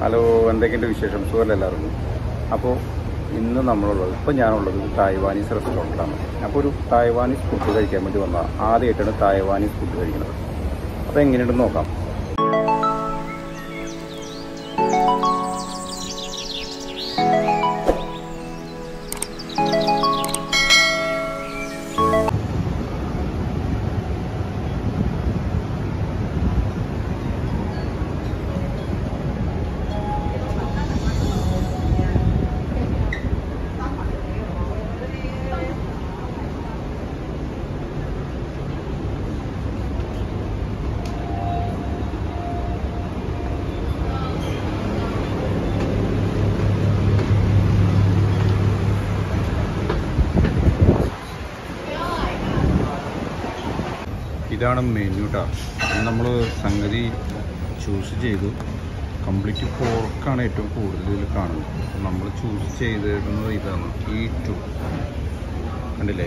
hello എന്തൊക്കെയുണ്ട് വിശേഷം സുഖമല്ല എല്ലാവർക്കും അപ്പോൾ ഇന്ന് നമ്മളുള്ളത് ഇപ്പം ഞാനുള്ളത് ഒരു തായ്വാനീസ് റെസ്റ്റോറൻറ്റിലാണ് അപ്പോൾ ഒരു തായ്വാനീസ് ഫുഡ് കഴിക്കാൻ വേണ്ടി വന്ന ആദ്യമായിട്ടാണ് തായ്വാനീസ് ഫുഡ് കഴിക്കുന്നത് അപ്പോൾ എങ്ങനെയുണ്ടെന്ന് നോക്കാം ഇതാണ് മെനു കേട്ടോ നമ്മൾ സംഗതി ചൂസ് ചെയ്തു കംപ്ലീറ്റ് പോർക്കാണ് ഏറ്റവും കൂടുതൽ ഇതിൽ കാണുന്നത് നമ്മൾ ചൂസ് ചെയ്തിരുന്നത് ഇതാണ് ഈ ടു കണ്ടില്ലേ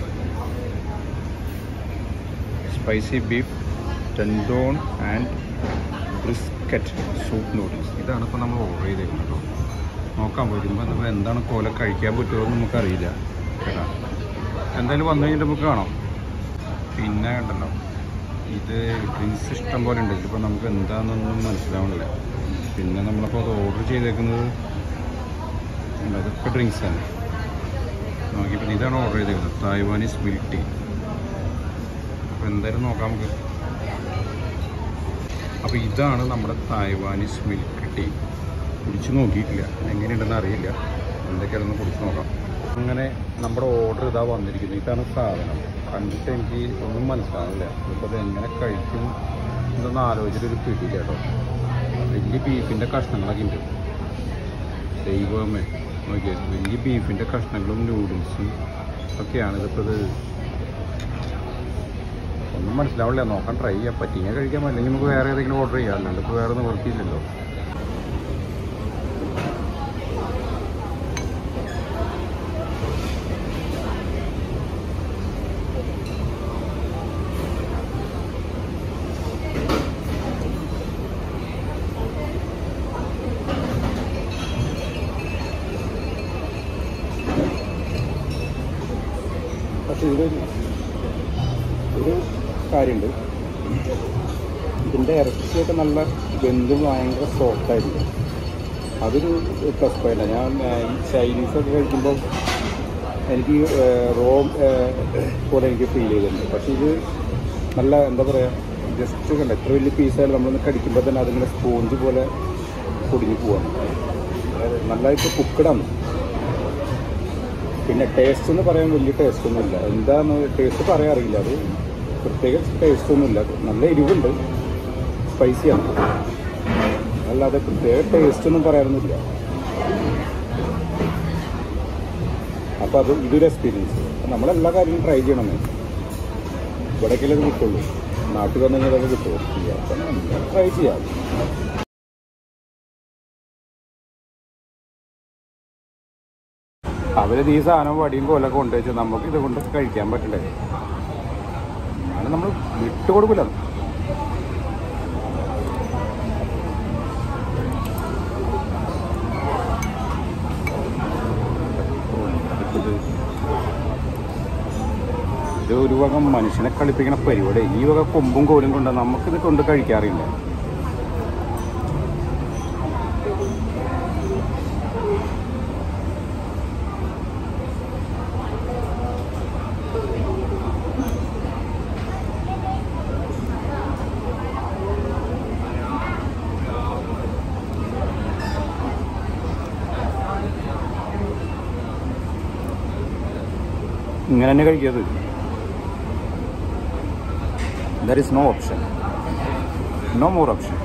spicy beef tendon and brisket soup noodles ഇതാണ് ഇപ്പോൾ നമ്മൾ ഓർഡർ ചെയ്തേക്കുന്നത് കേട്ടോ നോക്കാം വരുമ്പോൾ നമ്മൾ എന്താണ് കോല കഴിക്കാൻ പറ്റുമോ എന്ന് നമുക്കറിയില്ല കേട്ടോ എന്തായാലും വന്നു കഴിഞ്ഞിട്ട് നമുക്ക് കാണാം പിന്നെ കണ്ടല്ലോ ഇത് ഡ്രിങ്ക്സ് ഇഷ്ടം പോലെ ഉണ്ട് ഇതിപ്പോൾ നമുക്ക് എന്താണെന്നൊന്നും മനസ്സിലാവണില്ല പിന്നെ നമ്മളപ്പോൾ അത് ഓർഡർ ചെയ്തേക്കുന്നത് ഉണ്ട്, അതൊക്കെ ഡ്രിങ്ക്സ് ആണ് നോക്കിയപ്പോൾ ഇതാണ് ഓർഡർ ചെയ്തേക്കുന്നത് തായ്വാനീസ് മിൽക്ക് ടീ അപ്പോൾ എന്തായാലും നോക്കാം നമുക്ക് അപ്പോൾ ഇതാണ് നമ്മുടെ തായ്വാനീസ് മിൽക്ക് ടീ കുടിച്ച് നോക്കിയിട്ടില്ല എങ്ങനെയുണ്ടെന്ന് അറിയില്ല എന്തൊക്കെയാണെന്ന് കുടിച്ച് നോക്കാം അങ്ങനെ നമ്മുടെ ഓർഡർ ഇതാ വന്നിരിക്കുന്നത് ഇതാണ് സാധനം കണ്ടിട്ട് എനിക്ക് ഒന്നും മനസ്സിലാവില്ല ഇപ്പോൾ ഇത് എങ്ങനെ കഴിക്കും എന്നൊന്ന് ആലോചിച്ചിട്ടൊരു പിടി കേട്ടോ വലിയ ബീഫിൻ്റെ കഷ്ണങ്ങളൊക്കെ ഉണ്ട് ദൈവമേ നോക്കിയാൽ വലിയ ബീഫിൻ്റെ കഷ്ണങ്ങളും നൂഡിൽസും ഒക്കെയാണ് ഇതിപ്പോൾ ഇത് ഒന്നും മനസ്സിലാവില്ല നോക്കാൻ ട്രൈ ചെയ്യാം പറ്റിയാൽ കഴിക്കാൻ അല്ലെങ്കിൽ നമുക്ക് വേറെ ഏതെങ്കിലും ഓർഡർ ചെയ്യാം അല്ലാണ്ട് ഇപ്പോൾ വേറെ നിവർത്തിയില്ലല്ലോ പക്ഷേ ഇതൊരു ഒരു കാര്യമുണ്ട് ഇതിൻ്റെ ഇറച്ചിയൊക്കെ നല്ല വെന്തും ഭയങ്കര സോഫ്റ്റ് ആയിരിക്കും അതൊരു പ്ലസ് പോയിന്റ് ഞാൻ ആ, ഈ ചൈനീസൊക്കെ കഴിക്കുമ്പോൾ എനിക്ക് റോ പോലെ എനിക്ക് ഫീൽ ചെയ്തിട്ടുണ്ട് പക്ഷേ ഇത് നല്ല എന്താ പറയുക ജസ്റ്റ് കണ്ട എത്ര വലിയ പീസായാലും നമ്മളൊന്ന് കടിക്കുമ്പോൾ തന്നെ അതിങ്ങനെ സ്പോഞ്ച് പോലെ പൊടിഞ്ഞു പോവാണ് നല്ലതായിട്ട് കുക്കഡാണ് പിന്നെ ടേസ്റ്റ് എന്ന് പറയാൻ വലിയ ടേസ്റ്റ് ഒന്നുമില്ല എന്താന്ന് ടേസ്റ്റ് പറയാൻ അറിയില്ല അത് പ്രത്യേക ടേസ്റ്റ് ഒന്നുമില്ല നല്ല എരിവുണ്ട് സ്പൈസിയാണ് അല്ലാതെ പ്രത്യേക ടേസ്റ്റ് ഒന്നും പറയാനൊന്നുമില്ല അപ്പോൾ അത് ഇതൊരു എക്സ്പീരിയൻസ് നമ്മളെല്ലാ കാര്യവും ട്രൈ ചെയ്യണമെന്ന് ഇവിടേക്കല്ലേ അത് കിട്ടുള്ളൂ നാട്ടിൽ വന്നു കഴിഞ്ഞാൽ അത് കിട്ടുമോ ചെയ്യാം അപ്പം ട്രൈ ചെയ്യാം അവരിത് ഈ സാധനം വടിയും കോലൊക്കെ കൊണ്ടുവച്ച് നമുക്ക് ഇത് കൊണ്ട് കഴിക്കാൻ പറ്റണ്ടേ എന്നാലും നമ്മൾ വിട്ടുകൊടുക്കില്ല ഇത് ഒരു വക മനുഷ്യനെ കളിപ്പിക്കണ പരിപാടി ഈ വക കൊമ്പും കോലും കൊണ്ട് നമുക്കിത് കൊണ്ട് കഴിക്കാറില്ല ഇങ്ങനെ തന്നെ കഴിക്കരുത് there is no option no more option